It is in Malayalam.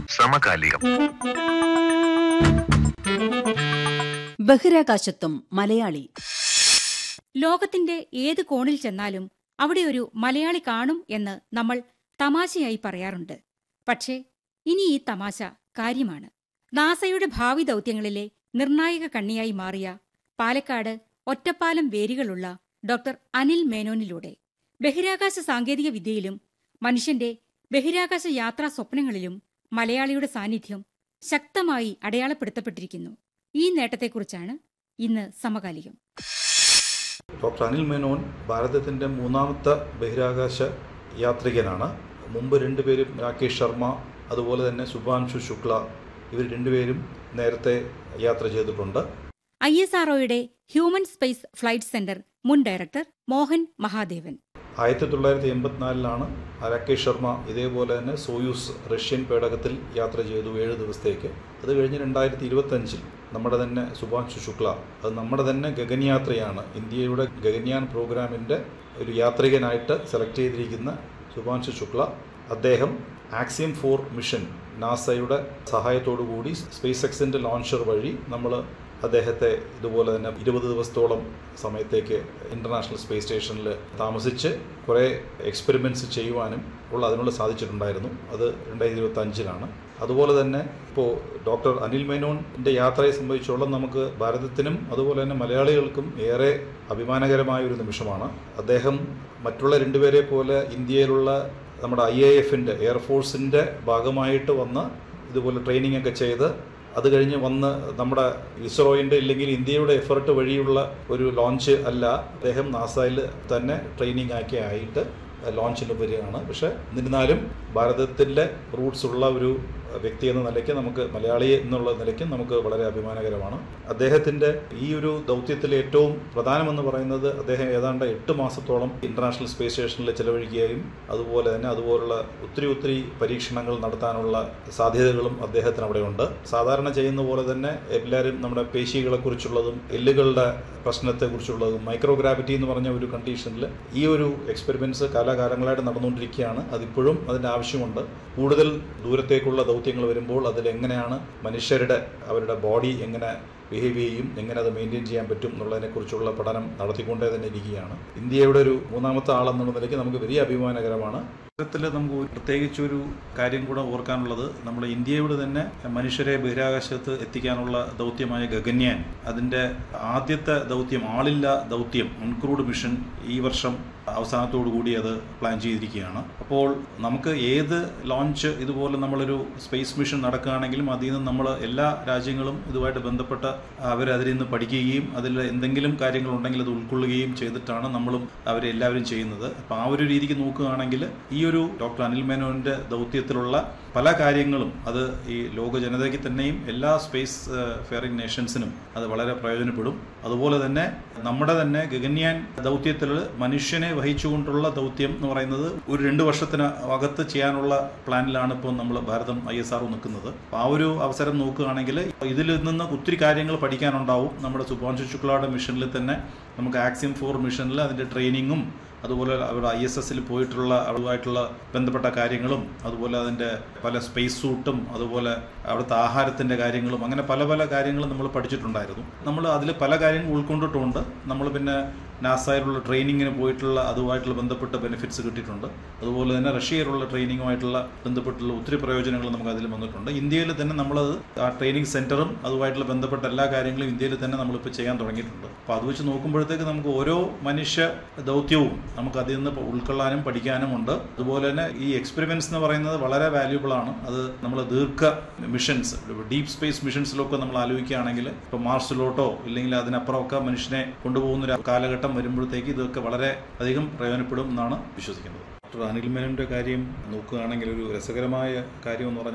സമകാലികം ബഹിരാകാശത്വം മലയാളി ലോകത്തിന്റെ ഏത് കോണിൽ ചെന്നാലും അവിടെ ഒരു മലയാളി കാണും എന്ന് നമ്മൾ തമാശയായി പറയാറുണ്ട് പക്ഷേ ഇനി ഈ തമാശ കാര്യമാണ് നാസയുടെ ഭാവി ദൗത്യങ്ങളിലെ നിർണായക കണ്ണിയായി മാറിയ പാലക്കാട് ഒറ്റപ്പാലം വേരുകളുള്ള ഡോക്ടർ അനിൽ മേനോനിലൂടെ ബഹിരാകാശ സാങ്കേതിക വിദ്യയിലും മനുഷ്യന്റെ ബഹിരാകാശ യാത്രാ സ്വപ്നങ്ങളിലും മലയാളിയുടെ സാന്നിധ്യം ശക്തമായി അടയാളപ്പെടുത്തപ്പെട്ടിരിക്കുന്നു ഈ നേട്ടത്തെക്കുറിച്ചാണ് ഇന്ന് സമകാലികം ഡോക്ടർ അനിൽ മേനോൻ ഭാരതത്തിൻ്റെ മൂന്നാമത്തെ ബഹിരാകാശ യാത്രികനാണ് മുമ്പ് രണ്ടുപേരും രാകേഷ് ശർമ്മ അതുപോലെ തന്നെ ശുഭാൻഷു ശുക്ല ഇവർ രണ്ടുപേരും നേരത്തെ യാത്ര ചെയ്തിട്ടുണ്ട് ഐ എസ് ആർഒയുടെ ഹ്യൂമൻ സ്പേസ് ഫ്ലൈറ്റ് സെന്റർ മുൻ ഡയറക്ടർ മോഹൻ മഹാദേവൻ ആയിരത്തി തൊള്ളായിരത്തി എൺപത്തിനാലിലാണ് രാകേഷ് ശർമ്മ ഇതേപോലെ തന്നെ സോയൂസ് റഷ്യൻ പേടകത്തിൽ യാത്ര ചെയ്തു ഏഴ് ദിവസത്തേക്ക് അത് കഴിഞ്ഞ് രണ്ടായിരത്തി ഇരുപത്തഞ്ചിൽ നമ്മുടെ തന്നെ സുഭാൻഷു ശുക്ല അത് നമ്മുടെ തന്നെ ഗഗൻയാത്രയാണ് ഇന്ത്യയുടെ ഗഗൻയാൻ പ്രോഗ്രാമിൻ്റെ ഒരു യാത്രികനായിട്ട് സെലക്ട് ചെയ്തിരിക്കുന്ന സുഭാൻഷു ശുക്ല അദ്ദേഹം ആക്സിയം ഫോർ മിഷൻ നാസയുടെ സഹായത്തോടു കൂടി സ്പേസ് എക്സിൻ്റെ ലോഞ്ചർ വഴി നമ്മൾ അദ്ദേഹത്തെ ഇതുപോലെ തന്നെ ഇരുപത് ദിവസത്തോളം സമയത്തേക്ക് ഇൻ്റർനാഷണൽ സ്പേസ് സ്റ്റേഷനിൽ താമസിച്ച് കുറേ എക്സ്പെരിമെൻറ്റ്സ് ചെയ്യുവാനും ഉള്ള അതിനുള്ള സാധിച്ചിട്ടുണ്ടായിരുന്നു അത് രണ്ടായിരത്തി ഇരുപത്തി അഞ്ചിലാണ് അതുപോലെ തന്നെ ഇപ്പോൾ ഡോക്ടർ അനിൽ മേനോൻ്റെ യാത്രയെ സംബന്ധിച്ചോളം നമുക്ക് ഭാരതത്തിനും അതുപോലെ തന്നെ മലയാളികൾക്കും ഏറെ അഭിമാനകരമായ ഒരു നിമിഷമാണ് അദ്ദേഹം മറ്റുള്ള രണ്ടുപേരെ പോലെ ഇന്ത്യയിലുള്ള നമ്മുടെ ഐ എ എഫിൻ്റെ എയർഫോഴ്സിൻ്റെ ഭാഗമായിട്ട് വന്ന് ഇതുപോലെ ട്രെയിനിങ് ഒക്കെ ചെയ്ത് അത് കഴിഞ്ഞ് വന്ന് നമ്മുടെ ഇസ്രോയിൻ്റെ ഇല്ലെങ്കിൽ ഇന്ത്യയുടെ എഫർട്ട് വഴിയുള്ള ഒരു ലോഞ്ച് അല്ല അദ്ദേഹം നാസയിൽ തന്നെ ട്രെയിനിങ് ആക്കി ആയിട്ട് ലോഞ്ചിന് വരികയാണ് പക്ഷേ എന്നിരുന്നാലും ഭാരതത്തിൻ്റെ റൂട്ട്സ് ഉള്ള ഒരു വ്യക്തി എന്ന നിലയ്ക്ക് നമുക്ക് മലയാളി എന്നുള്ള നിലയ്ക്ക് നമുക്ക് വളരെ അഭിമാനകരമാണ് അദ്ദേഹത്തിൻ്റെ ഈ ഒരു ദൗത്യത്തിൽ ഏറ്റവും പ്രധാനമെന്ന് പറയുന്നത് അദ്ദേഹം ഏതാണ്ട് എട്ട് മാസത്തോളം ഇൻ്റർനാഷണൽ സ്പേസ് സ്റ്റേഷനിൽ ചെലവഴിക്കുകയും അതുപോലെ തന്നെ അതുപോലുള്ള ഒത്തിരി ഒത്തിരി പരീക്ഷണങ്ങൾ നടത്താനുള്ള സാധ്യതകളും അദ്ദേഹത്തിന് അവിടെയുണ്ട് സാധാരണ ചെയ്യുന്ന പോലെ തന്നെ എല്ലാവരും നമ്മുടെ പേശികളെക്കുറിച്ചുള്ളതും എല്ലുകളുടെ പ്രശ്നത്തെക്കുറിച്ചുള്ളതും മൈക്രോഗ്രാവിറ്റി എന്ന് പറഞ്ഞ ഒരു കണ്ടീഷനിൽ ഈ ഒരു എക്സ്പെരിമെൻറ്റ്സ് കാലാകാലങ്ങളായിട്ട് നടന്നുകൊണ്ടിരിക്കുകയാണ് അതിപ്പോഴും അതിൻ്റെ ആവശ്യമുണ്ട് കൂടുതൽ ദൂരത്തേക്കുള്ള ദൗത്യങ്ങൾ വരുമ്പോൾ അതിൽ എങ്ങനെയാണ് മനുഷ്യരുടെ അവരുടെ ബോഡി എങ്ങനെ ബിഹേവ് ചെയ്യും എങ്ങനെ അത് മെയിൻറ്റെയിൻ ചെയ്യാൻ പറ്റും എന്നുള്ളതിനെക്കുറിച്ചുള്ള പഠനം നടത്തിക്കൊണ്ടേ തന്നെ ഇരിക്കുകയാണ് ഇന്ത്യയുടെ ഒരു മൂന്നാമത്തെ ആളെന്നുള്ള നിലയ്ക്ക് നമുക്ക് വലിയ അഭിമാനകരമാണ് ഇത്തരത്തിൽ നമുക്ക് ഒരു പ്രത്യേകിച്ച് ഒരു കാര്യം കൂടെ ഓർക്കാനുള്ളത് നമ്മുടെ ഇന്ത്യയുടെ തന്നെ മനുഷ്യരെ ബഹിരാകാശത്ത് എത്തിക്കാനുള്ള ദൗത്യമായ ഗഗന്യാൻ അതിൻ്റെ ആദ്യത്തെ ദൗത്യം ആളില്ല ദൗത്യം അൺക്രൂഡ് മിഷൻ ഈ വർഷം അവസാനത്തോടു കൂടി അത് പ്ലാൻ ചെയ്തിരിക്കുകയാണ് അപ്പോൾ നമുക്ക് ഏത് ലോഞ്ച് ഇതുപോലെ നമ്മളൊരു സ്പേസ് മിഷൻ നടക്കുകയാണെങ്കിലും അതിൽ നിന്ന് നമ്മൾ എല്ലാ രാജ്യങ്ങളും ഇതുമായിട്ട് ബന്ധപ്പെട്ട അവർ അതിൽ നിന്ന് പഠിക്കുകയും അതിൽ എന്തെങ്കിലും കാര്യങ്ങളുണ്ടെങ്കിൽ അത് ഉൾക്കൊള്ളുകയും ചെയ്തിട്ടാണ് നമ്മളും അവരെല്ലാവരും ചെയ്യുന്നത് അപ്പോൾ ആ ഒരു രീതിക്ക് നോക്കുകയാണെങ്കിൽ ഈ ഒരു ഡോക്ടർ അനിൽ മേനോന്റെ ദൗത്യത്തിലുള്ള പല കാര്യങ്ങളും അത് ഈ ലോക ജനതയ്ക്ക് തന്നെയും എല്ലാ സ്പേസ് ഫെയറിംഗ് നേഷൻസിനും അത് വളരെ പ്രയോജനപ്പെടും അതുപോലെ തന്നെ നമ്മുടെ തന്നെ ഗഗന്യാൻ ദൗത്യത്തിൽ മനുഷ്യനെ വഹിച്ചുകൊണ്ടുള്ള ദൗത്യം എന്ന് പറയുന്നത് ഒരു രണ്ട് വർഷത്തിന് അകത്ത് ചെയ്യാനുള്ള പ്ലാനിലാണ് ഇപ്പോൾ നമ്മൾ ഭാരതം ഐ എസ് ആർ നിൽക്കുന്നത് അപ്പോൾ ആ ഒരു അവസരം നോക്കുകയാണെങ്കിൽ ഇതിൽ നിന്ന് ഒത്തിരി കാര്യങ്ങൾ പഠിക്കാനുണ്ടാവും നമ്മുടെ സുഭാൻഷു ശുക്ലയുടെ മിഷനിൽ തന്നെ നമുക്ക് ആക്സിയം ഫോർ മിഷനിൽ അതിൻ്റെ ട്രെയിനിങ്ങും അതുപോലെ അവിടെ ഐ എസ് എസിൽ പോയിട്ടുള്ള അതുമായിട്ടുള്ള ബന്ധപ്പെട്ട കാര്യങ്ങളും അതുപോലെ അതിൻ്റെ പല സ്പേസ് സൂട്ടും അതുപോലെ അവിടുത്തെ ആഹാരത്തിൻ്റെ കാര്യങ്ങളും അങ്ങനെ പല പല കാര്യങ്ങളും നമ്മൾ പഠിച്ചിട്ടുണ്ടായിരുന്നു നമ്മൾ അതിൽ പല കാര്യങ്ങൾ ഉൾക്കൊണ്ടിട്ടുണ്ട് നമ്മൾ പിന്നെ നാസയിലുള്ള ട്രെയിനിങ്ങിന് പോയിട്ടുള്ള അതുമായിട്ടുള്ള ബന്ധപ്പെട്ട ബെനിഫിറ്റ്സ് കിട്ടിയിട്ടുണ്ട് അതുപോലെ തന്നെ റഷ്യയിലുള്ള ട്രെയിനിങ്ങുമായിട്ടുള്ള ബന്ധപ്പെട്ടുള്ള ഒത്തിരി പ്രയോജനങ്ങൾ നമുക്ക് അതിൽ വന്നിട്ടുണ്ട് ഇന്ത്യയിൽ തന്നെ നമ്മളത് ആ ട്രെയിനിങ് സെൻറ്ററും അതുമായിട്ടുള്ള ബന്ധപ്പെട്ട എല്ലാ കാര്യങ്ങളും ഇന്ത്യയിൽ തന്നെ നമ്മളിപ്പോൾ ചെയ്യാൻ തുടങ്ങിയിട്ടുണ്ട് അപ്പോൾ അത് വെച്ച് നോക്കുമ്പോഴത്തേക്ക് നമുക്ക് ഓരോ മനുഷ്യ ദൗത്യവും നമുക്ക് അതിൽ നിന്ന് ഉൾക്കൊള്ളാനും പഠിക്കാനും ഉണ്ട് അതുപോലെ തന്നെ ഈ എക്സ്പെരിമെൻറ്റ്സ് എന്ന് പറയുന്നത് വളരെ വാല്യൂബിൾ ആണ് അത് നമ്മൾ ദീർഘ മിഷൻസ് ഡീപ്പ് സ്പേസ് മിഷൻസിലൊക്കെ നമ്മൾ ആലോചിക്കുകയാണെങ്കിൽ ഇപ്പോൾ മാർസിലോട്ടോ ഇല്ലെങ്കിൽ അതിനപ്പുറമൊക്കെ മനുഷ്യനെ കൊണ്ടുപോകുന്ന ഒരു കാലഘട്ടം വരുമ്പോഴത്തേക്ക് ഇതൊക്കെ വളരെ അധികം പ്രയോജനപ്പെടും എന്നാണ് വിശ്വസിക്കുന്നത് ഡോക്ടർ അനിൽ മേനോൻ്റെ കാര്യം നോക്കുകയാണെങ്കിൽ ഒരു രസകരമായ കാര്യം എന്ന് പറഞ്ഞാൽ